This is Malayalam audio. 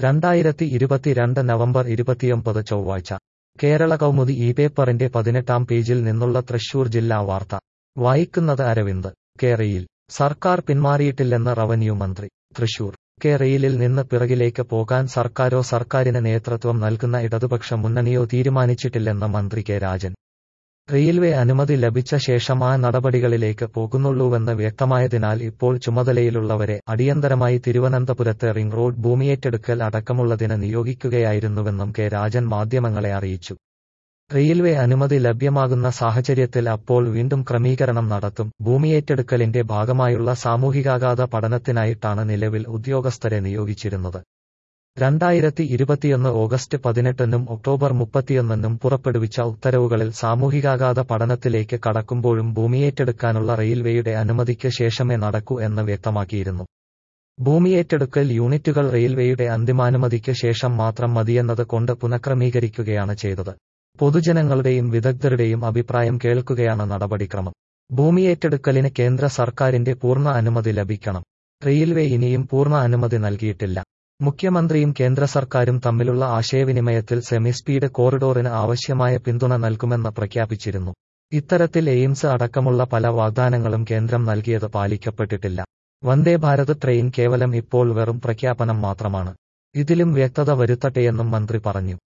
രണ്ടായിരത്തി ഇരുപത്തിരണ്ട് നവംബർ ഇരുപത്തിയൊമ്പത് ചൊവ്വാഴ്ച കേരള കൗമുദി ഈ പേപ്പറിന്റെ പതിനെട്ടാം പേജിൽ നിന്നുള്ള തൃശൂർ ജില്ലാ വാർത്ത വായിക്കുന്നത് അരവിന്ദ് കേരയിൽ സർക്കാർ പിന്മാറിയിട്ടില്ലെന്ന് റവന്യൂ മന്ത്രി തൃശൂർ കേരയിലിൽ നിന്ന് പിറകിലേക്ക് പോകാൻ സർക്കാരോ സർക്കാരിന് നേതൃത്വം നൽകുന്ന ഇടതുപക്ഷ മുന്നണിയോ തീരുമാനിച്ചിട്ടില്ലെന്ന് മന്ത്രി കെ രാജൻ റെയിൽവേ അനുമതി ലഭിച്ച ശേഷം ആ നടപടികളിലേക്ക് പോകുന്നുള്ളൂവെന്ന് വ്യക്തമായതിനാൽ ഇപ്പോൾ ചുമതലയിലുള്ളവരെ അടിയന്തരമായി തിരുവനന്തപുരത്ത് റിംഗ് റോഡ് ഭൂമിയേറ്റെടുക്കൽ അടക്കമുള്ളതിന് നിയോഗിക്കുകയായിരുന്നുവെന്നും കെ രാജൻ മാധ്യമങ്ങളെ അറിയിച്ചു റെയിൽവേ അനുമതി ലഭ്യമാകുന്ന സാഹചര്യത്തിൽ അപ്പോൾ വീണ്ടും ക്രമീകരണം നടത്തും ഭൂമിയേറ്റെടുക്കലിന്റെ ഭാഗമായുള്ള സാമൂഹികാഘാത പഠനത്തിനായിട്ടാണ് നിലവിൽ ഉദ്യോഗസ്ഥരെ നിയോഗിച്ചിരുന്നത് രണ്ടായിരത്തി ഇരുപത്തിയൊന്ന് ഓഗസ്റ്റ് പതിനെട്ടിനും ഒക്ടോബർ മുപ്പത്തിയൊന്നിനും പുറപ്പെടുവിച്ച ഉത്തരവുകളിൽ സാമൂഹികാഘാത പഠനത്തിലേക്ക് കടക്കുമ്പോഴും ഭൂമിയേറ്റെടുക്കാനുള്ള റെയിൽവേയുടെ അനുമതിക്ക് ശേഷമേ നടക്കൂ എന്ന് വ്യക്തമാക്കിയിരുന്നു ഭൂമിയേറ്റെടുക്കൽ യൂണിറ്റുകൾ റെയിൽവേയുടെ അന്തിമാനുമതിക്ക് ശേഷം മാത്രം മതിയെന്നത് കൊണ്ട് പുനഃക്രമീകരിക്കുകയാണ് ചെയ്തത് പൊതുജനങ്ങളുടെയും വിദഗ്ധരുടെയും അഭിപ്രായം കേൾക്കുകയാണ് നടപടിക്രമം ഭൂമിയേറ്റെടുക്കലിന് കേന്ദ്ര സർക്കാരിന്റെ പൂർണ്ണ അനുമതി ലഭിക്കണം റെയിൽവേ ഇനിയും പൂർണ്ണ അനുമതി നൽകിയിട്ടില്ല മുഖ്യമന്ത്രിയും കേന്ദ്ര സർക്കാരും തമ്മിലുള്ള ആശയവിനിമയത്തിൽ സെമി സ്പീഡ് കോറിഡോറിന് ആവശ്യമായ പിന്തുണ നൽകുമെന്ന് പ്രഖ്യാപിച്ചിരുന്നു ഇത്തരത്തിൽ എയിംസ് അടക്കമുള്ള പല വാഗ്ദാനങ്ങളും കേന്ദ്രം നൽകിയത് പാലിക്കപ്പെട്ടിട്ടില്ല വന്ദേ ഭാരത് ട്രെയിൻ കേവലം ഇപ്പോൾ വെറും പ്രഖ്യാപനം മാത്രമാണ് ഇതിലും വ്യക്തത വരുത്തട്ടെയെന്നും മന്ത്രി പറഞ്ഞു